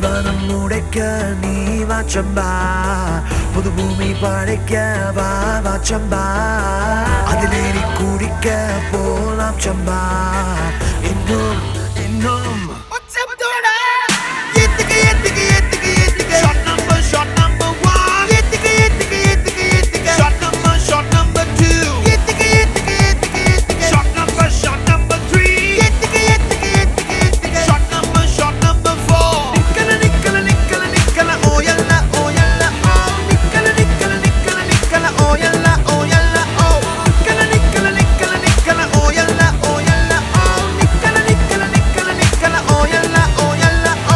அடிவானம் உடைக்க நீ வாச்சம்பா புது பூமி படைக்க வா வாச்சம்பா அதிலேறி குடிக்க போலாம் சம்பா இன்னும் இன்னும் ஏத்துக்க, ஏத்துக்க, ஏத்துக்க, ஏத்துக்க. Shot number, shot number one. ஏத்துக்க, ஏத்துக்க, ஏத்துக்க, ஏத்துக்க. Shot number, shot number two. ஏத்துக்க, ஏத்துக்க, ஏத்துக்க, ஏத்துக்க. Shot number, shot number three. ஏத்துக்க, ஏத்துக்க, ஏத்துக்க, ஏத்துக்க. Shot number, shot number four. நிக்கல, நிக்கல, நிக்கல, நிக்கல, ஓயல்ல, ஓயல்ல, ஓ. நிக்கல, நிக்கல, நிக்கல, நிக்கல, ஓயல்ல, ஓயல்ல, ஓ. நிக்கல, நிக்கல, நிக்கல, நிக்கல, ஓயல்ல, ஓயல்ல, ஓ. நிக்கல, நிக்கல, நிக்கல, நிக்கல, ஓயல்ல, ஓயல்ல, ஓ.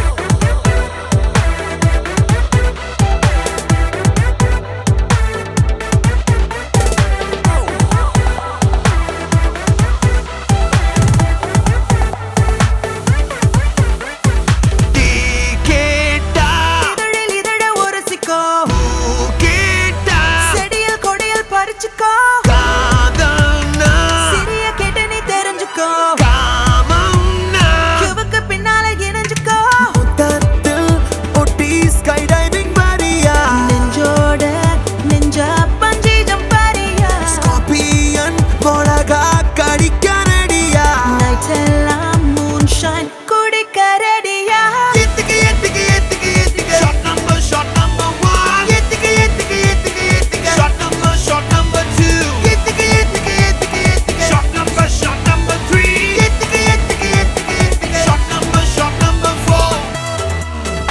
டீ கேட்டா இதழில் இதழ உரசிக்கோ பூ கேட்டா செடியில் கொடியில் பறிச்சுக்கோ காதல்னா சிறிய கேட்டு நீ தெரிஞ்சுக்கோ காமம்னா கிவுக்கு பின்னால இணைஞ்சுக்கோ முத்தத்தில் ஒட்டி ஸ்கை டைவிங் வரியா நெஞ்சோட நெஞ்ச பஞ்சி ஜம்பரியா ஸ்கார்பியன் மிளகா கடிக்க ரெடியா நைட் எல்லாம் மூன் ஷைன் குடிக்க ரெடியா ஏத்துக்கு ஏத்துக்கு ஏத்துக்கு ஏத்துக்கு ஷாட் நம்பர் ஷாட் நம்பர் 1 ஏத்துக்கு ஏத்துக்கு ஏத்துக்கு ஏத்துக்கு ஷாட் நம்பர் ஷாட் நம்பர் 2 ஏத்துக்கு ஏத்துக்கு ஏத்துக்கு ஏத்துக்கு ஷாட் நம்பர் ஷாட் நம்பர் 3 ஏத்துக்கு ஏத்துக்கு ஏத்துக்கு ஏத்துக்கு shot number shot number 4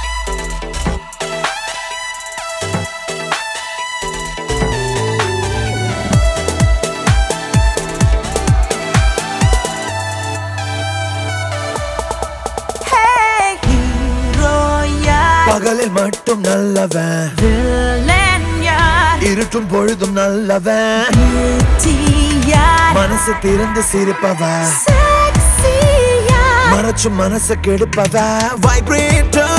hey hero யார் பகலில் மட்டும் நல்லவன் வில்லன் யார் இருட்டும் பொழுதும் நல்லவன் பியூட்டி யார் மனசு திறந்து சிரிப்பவன் செக்ஸி யார் மறைச்சு மனச கெடுப்பவ வைப்ரேட்டர்